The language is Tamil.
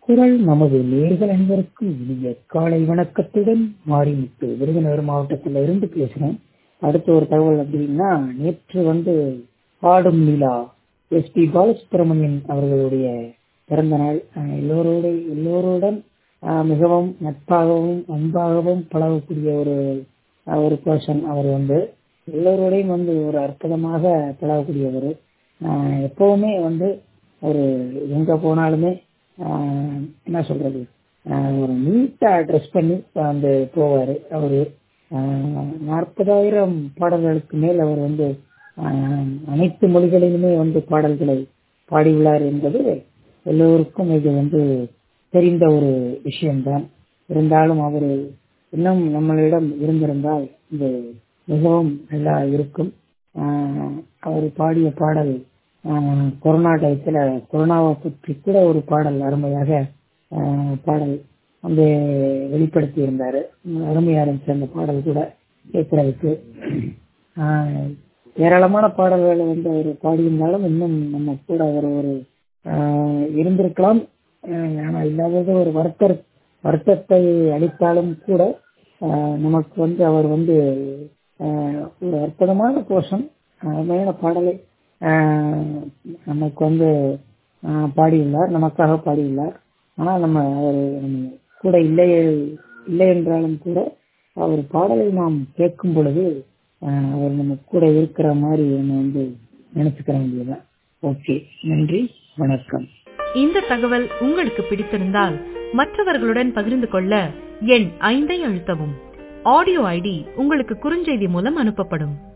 குரல் நமது நேர்கள் அனைவருக்கும் இனிய காலை வணக்கத்துடன் மாறிமுத்து விருதுநகர் மாவட்டத்துல இருந்து பேசுறேன் அடுத்த ஒரு தகவல் அப்படின்னா நேற்று வந்து பாடும் நிலா எஸ் பி பாலசுப்ரமணியன் அவர்களுடைய பிறந்த நாள் அஹ் எல்லோரோட எல்லோருடன் அஹ் மிகவும் நட்பாகவும் அன்பாகவும் பழகக்கூடிய ஒரு அஹ் ஒரு பர்சன் அவர் வந்து எல்லோரோடையும் வந்து ஒரு அற்புதமாக பழகக்கூடியவர் அஹ் எப்பவுமே வந்து ஒரு எங்க போனாலுமே ஆஹ் என்ன சொல்றது ஆஹ் ஒரு நீட்டா ட்ரெஸ் பண்ணி வந்து போவாரு அவரு ஆஹ் நாற்பதாயிரம் பாடல்களுக்கு மேல் அவர் வந்து ஆஹ் அனைத்து மொழிகளிலுமே வந்து பாடல்களை பாடியுள்ளார் என்பது எல்லோருக்கும் இது வந்து தெரிந்த ஒரு விஷயம்தான் இருந்தாலும் அவர் இன்னும் நம்மளிடம் இருந்திருந்தால் இது மிகவும் நல்லா இருக்கும் ஆஹ் அவர் பாடிய பாடல் ஆஹ் கொரோனா டயத்துல கொரோனாவை பற்றி கூட ஒரு பாடல் அருமையாக ஆஹ் பாடல் வந்து வெளிப்படுத்தி இருந்தாரு அருமையா இருந்துச்சு அந்த பாடல் கூட கேட்கறதுக்கு ஆஹ் ஏராளமான பாடல்களை வந்து அவர் பாடியிருந்தாலும் இன்னும் நம்ம கூட அவர் ஒரு ஆஹ் இருந்திருக்கலாம் ஆஹ் ஆனா இல்லாதது ஒரு வருத்த வருத்தத்தை அளித்தாலும் கூட ஆஹ் நமக்கு வந்து அவர் வந்து ஆஹ் ஒரு அற்புதமான கோஷம் அருமையான பாடலை ஆஹ் நமக்கு வந்து ஆஹ் பாடியுள்ளார் நமக்காக பாடியுள்ளார் ஆனா நம்ம அவர் நம்ம கூட இல்லை இல்லை என்றாலும் கூட அவர் பாடலை நாம் கேட்கும் பொழுது ஆஹ் அவர் நம்ம கூட இருக்கிற மாதிரி நம்ம வந்து நினைச்சுக்கிற வேண்டியதுதான் ஓகே நன்றி வணக்கம் இந்த தகவல் உங்களுக்கு பிடித்திருந்தால் மற்றவர்களுடன் பகிர்ந்து கொள்ள எண் ஐந்தை அழுத்தவும் ஆடியோ ஐடி உங்களுக்கு குறுஞ்செய்தி மூலம் அனுப்பப்படும்